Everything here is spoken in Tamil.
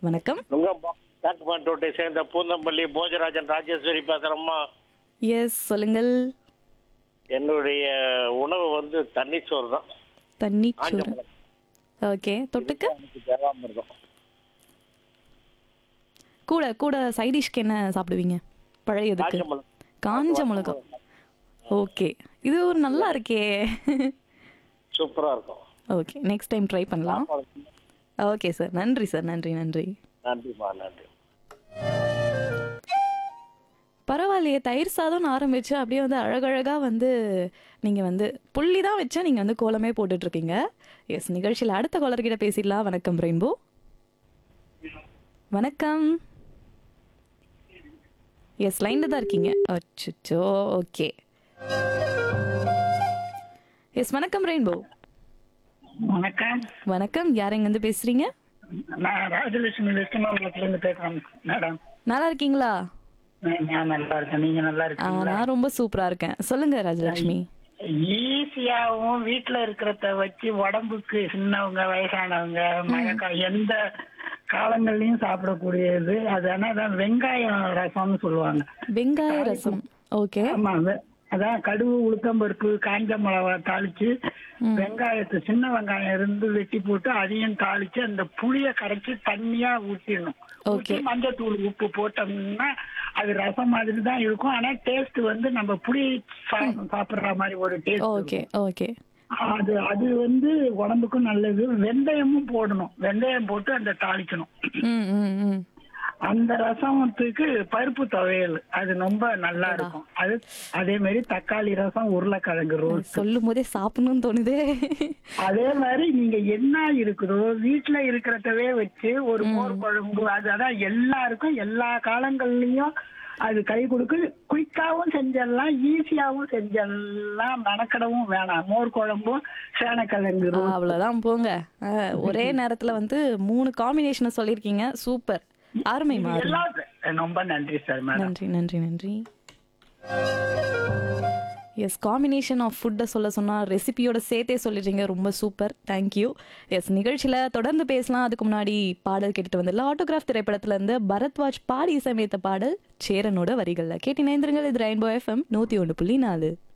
வணக்கம் நுங்கம்பாக்கம் காட்டுமாட்டோட்டை சேர்ந்த பூந்தம்பள்ளி போஜராஜன் ராஜேஸ்வரி பேசுறம்மா எஸ் சொல்லுங்கள் என்னுடைய உணவு வந்து தண்ணி சோறு தான் தண்ணி காஞ்ச சோறு மிளகு. ஓகே தொட்டுக்க எனக்கு தேவாமிர்தம் கூட கூட சைடிஷ்க்கு என்ன சாப்பிடுவீங்க பழையதுக்கு காஞ்ச மிளகு. காஞ்ச மிளகாய் ஓகே இது ஒரு நல்லா இருக்கே சூப்பரா இருக்கும் ஓகே நெக்ஸ்ட் டைம் ட்ரை பண்ணலாம் ஓகே சார் நன்றி சார் நன்றி நன்றி நன்றிம்மா நன்றி பரவாயில்லையே தயிர் சாதம்னு ஆரம்பிச்சு அப்படியே வந்து அழகழகா வந்து நீங்க வந்து புள்ளி தான் வச்சா நீங்க வந்து கோலமே போட்டுட்டு இருக்கீங்க எஸ் நிகழ்ச்சியில் அடுத்த காலர்கிட்ட பேசிடலாம் வணக்கம் ரெயின்போ வணக்கம் எஸ் லைன்ல தான் இருக்கீங்க அச்சோ ஓகே எஸ் வணக்கம் ரெயின்போ வணக்கம் வணக்கம் யார் எங்க இருந்து பேசுறீங்க நான் ராஜலட்சுமி வெஸ்டமங்கலத்துல இருந்து பேசுறேன் மேடம் நல்லா இருக்கீங்களா நான் நான் நல்லா இருக்கேன் நீங்க நல்லா ஆ, இருக்கீங்களா நான் ரொம்ப சூப்பரா இருக்கேன் சொல்லுங்க ராஜலட்சுமி ஈஸியாவும் வீட்டுல இருக்கிறத வச்சு உடம்புக்கு சின்னவங்க வயசானவங்க மழைக்காலம் எந்த காலங்கள்லயும் சாப்பிடக்கூடியது அது என்னதான் வெங்காயம் ரசம்னு சொல்லுவாங்க வெங்காய ரசம் ஓகே ஆமா வெ- அதான் கடுகு உளுத்தம்பருப்பு காஞ்ச மிளகா தாளிச்சு வெங்காயத்தை சின்ன வெங்காயம் இருந்து வெட்டி போட்டு அதையும் தாளிச்சு அந்த புளிய கரைச்சி தண்ணியா ஊத்திடணும் ஊத்தி மஞ்சத்தூள் உப்பு போட்டோம்னா அது ரசம் மாதிரி தான் இருக்கும் ஆனா டேஸ்ட் வந்து நம்ம புளி சாதம் சாப்பிடுற மாதிரி ஒரு டேஸ்ட் ஓகே ஓகே அது அது வந்து உடம்புக்கும் நல்லது வெந்தயமும் போடணும் வெந்தயம் போட்டு அந்த தாளிக்கணும் ம் ம் ம் அந்த ரசத்துக்கு பருப்பு துவையல் அது ரொம்ப நல்லா இருக்கும் அது அதே மாதிரி தக்காளி ரசம் உருளைக்கிழங்கு ரோஸ் சொல்லும் போதே சாப்பிடணும்னு தோணுதே அதே மாதிரி நீங்க என்ன இருக்குதோ வீட்டுல இருக்கிறதவே வச்சு ஒரு மோர் குழம்பு அது அதான் எல்லாருக்கும் எல்லா காலங்கள்லயும் அது கை கொடுக்கு குயிக்காவும் செஞ்சிடலாம் ஈஸியாவும் செஞ்சிடலாம் மெனக்கடவும் வேணாம் மோர் குழம்பும் சேனக்கிழங்கு ஆ, அவ்வளவுதான் போங்க ஆ, ஒரே நேரத்துல வந்து மூணு காம்பினேஷனை சொல்லியிருக்கீங்க சூப்பர் அருமை மாறு எல்லாம் ரொம்ப நன்றி சார் மேடம் நன்றி நன்றி நன்றி எஸ் காம்பினேஷன் ஆஃப் ஃபுட்டை சொல்ல சொன்னால் ரெசிபியோட சேர்த்தே சொல்லிடுறீங்க ரொம்ப சூப்பர் தேங்க்யூ எஸ் நிகழ்ச்சியில் தொடர்ந்து பேசலாம் அதுக்கு முன்னாடி பாடல் கேட்டுட்டு வந்துடலாம் ஆட்டோகிராஃப் திரைப்படத்துல இருந்து பரத்வாஜ் பாடி இசையமைத்த பாடல் சேரனோட வரிகளில் கேட்டு நேந்திரங்கள் இது ரெயின்போ எஃப்எம் நூற்றி ஒன்று புள்ளி நாலு